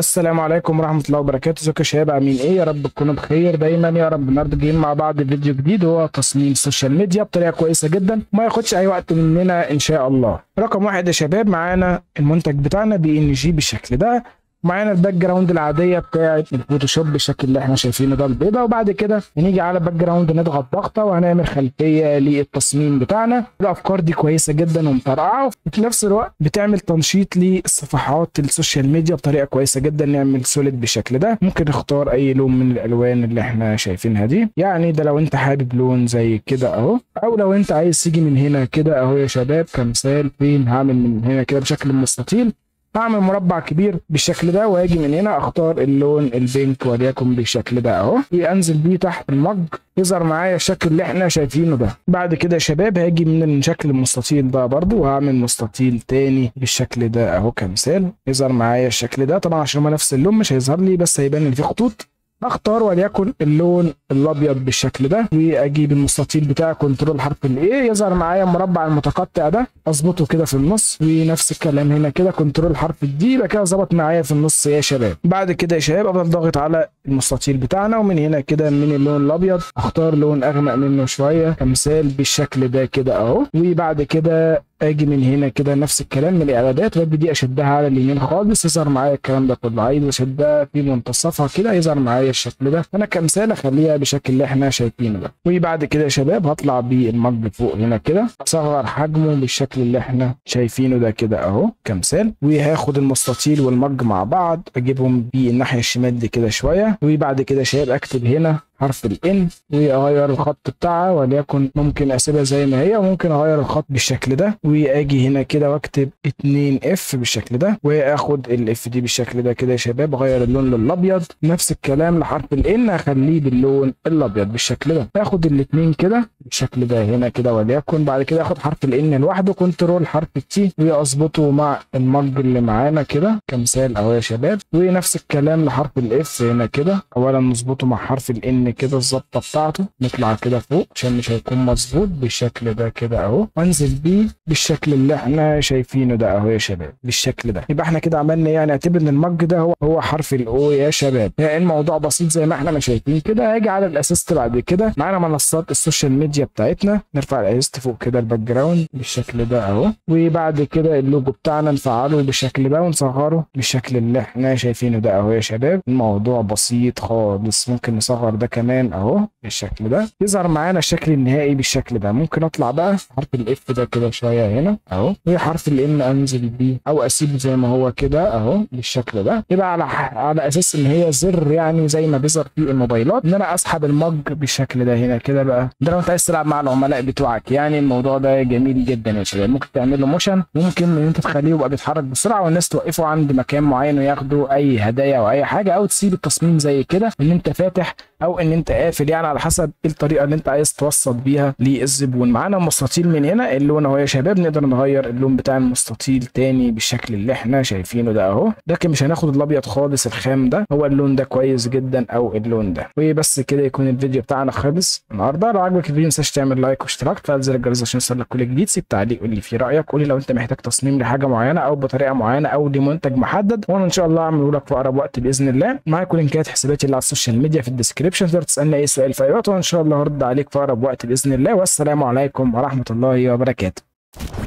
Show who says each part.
Speaker 1: السلام عليكم ورحمة الله وبركاته ازيكم يا شباب عاملين ايه يا رب تكونوا بخير دايما يا رب النهارده جايين مع بعض فيديو جديد وهو تصميم السوشيال ميديا بطريقة كويسة جدا وما ياخدش اي وقت مننا ان شاء الله رقم واحد يا شباب معانا المنتج بتاعنا بي ان جي بالشكل ده معانا الباك جراوند العاديه بتاعه الفوتوشوب بالشكل اللي احنا شايفينه ده البيضه وبعد كده هنيجي على باك جراوند نضغط ضغطه وهنعمل خلفيه للتصميم بتاعنا الافكار دي كويسه جدا ومطرقعه وفي نفس الوقت بتعمل تنشيط لصفحات السوشيال ميديا بطريقه كويسه جدا نعمل سوليد بالشكل ده ممكن نختار اي لون من الالوان اللي احنا شايفينها دي يعني ده لو انت حابب لون زي كده اهو او لو انت عايز تيجي من هنا كده اهو يا شباب كمثال فين هعمل من هنا كده بشكل مستطيل هعمل مربع كبير بالشكل ده واجي من هنا اختار اللون البينك وليكن بالشكل ده اهو وانزل بيه تحت المج يظهر معايا الشكل اللي احنا شايفينه ده بعد كده يا شباب هاجي من الشكل المستطيل ده برضو وهعمل مستطيل تاني بالشكل ده اهو كمثال يظهر معايا الشكل ده طبعا عشان هما نفس اللون مش هيظهر لي بس هيبان ان في خطوط اختار وليكن اللون الابيض بالشكل ده واجيب المستطيل بتاعي كنترول حرف الاي يظهر معايا المربع المتقطع ده اظبطه كده في النص ونفس الكلام هنا كده كنترول حرف الدي يبقى كده ظبط معايا في النص يا شباب بعد كده يا شباب افضل ضاغط على المستطيل بتاعنا ومن هنا كده من اللون الابيض اختار لون اغمق منه شويه كمثال بالشكل ده كده اهو وبعد كده اجي من هنا كده نفس الكلام من الاعدادات وابتدي اشدها على اليمين خالص يظهر معايا الكلام ده كله عايز اشدها في منتصفها كده يظهر معايا الشكل ده انا كمثال اخليها بالشكل اللي احنا شايفينه ده وبعد كده يا شباب هطلع بالمج فوق هنا كده اصغر حجمه بالشكل اللي احنا شايفينه ده كده اهو كمثال وهاخد المستطيل والمج مع بعض اجيبهم بالناحيه الشمال دي كده شويه وبعد كده يا شباب اكتب هنا حرف الان واغير الخط بتاعها وليكن ممكن اسيبها زي ما هي وممكن اغير الخط بالشكل ده واجي هنا كده واكتب 2 اف بالشكل ده واخد الاف دي بالشكل ده كده يا شباب اغير اللون للابيض نفس الكلام لحرف الان اخليه باللون الابيض بالشكل ده اخد الاثنين كده بالشكل ده هنا كده وليكن بعد كده اخد حرف الان لوحده كنترول حرف التي واظبطه مع المج اللي معانا كده كمثال اهو يا شباب ونفس الكلام لحرف الاف هنا كده اولا نظبطه مع حرف الان كده الظبطه بتاعته نطلع كده فوق عشان مش هيكون مظبوط بالشكل ده كده اهو وانزل بيه بالشكل اللي احنا شايفينه ده اهو يا شباب بالشكل ده يبقى احنا كده عملنا يعني اعتبر ان المج ده هو هو حرف الاو يا شباب يعني الموضوع بسيط زي ما احنا ما شايفين كده هاجي على الاسيست بعد كده معانا منصات السوشيال ميديا بتاعتنا نرفع الاسيست فوق كده الباك جراوند بالشكل ده اهو وبعد كده اللوجو بتاعنا نفعله بالشكل ده ونصغره بالشكل اللي احنا شايفينه ده اهو يا شباب الموضوع بسيط خالص ممكن نصغر ده كمان اهو بالشكل ده يظهر معانا الشكل النهائي بالشكل ده ممكن اطلع بقى حرف الاف ده كده شويه هنا اهو وحرف الان انزل بيه او اسيبه زي ما هو كده اهو بالشكل ده يبقى على على اساس ان هي زر يعني زي ما بيظهر في الموبايلات ان انا اسحب المج بالشكل ده هنا كده بقى ده لو انت عايز تلعب مع العملاء بتوعك يعني الموضوع ده جميل جدا يا شباب ممكن تعمل له موشن ممكن ان انت تخليه يبقى بيتحرك بسرعه والناس توقفه عند مكان معين وياخدوا اي هدايا او اي حاجه او تسيب التصميم زي كده ان انت فاتح او ان انت قافل يعني على حسب ايه الطريقه اللي انت عايز توصل بيها للزبون معانا مستطيل من هنا اللون اهو يا شباب نقدر نغير اللون بتاع المستطيل تاني بالشكل اللي احنا شايفينه ده اهو لكن مش هناخد الابيض خالص الخام ده هو اللون ده كويس جدا او اللون ده وبس كده يكون الفيديو بتاعنا خلص النهارده لو عجبك الفيديو ما تنساش تعمل لايك واشتراك وتفعل زر الجرس عشان يوصلك كل جديد سيب تعليق قول لي فيه رايك قول لي لو انت محتاج تصميم لحاجه معينه او بطريقه معينه او لمنتج محدد وانا ان شاء الله اعمله لك في اقرب وقت باذن الله معاكم لينكات حساباتي اللي على السوشيال ميديا في الديسكربشن تقدر تسالني اي سؤال في اي وقت وان شاء الله هرد عليك في اقرب وقت باذن الله والسلام عليكم ورحمه الله وبركاته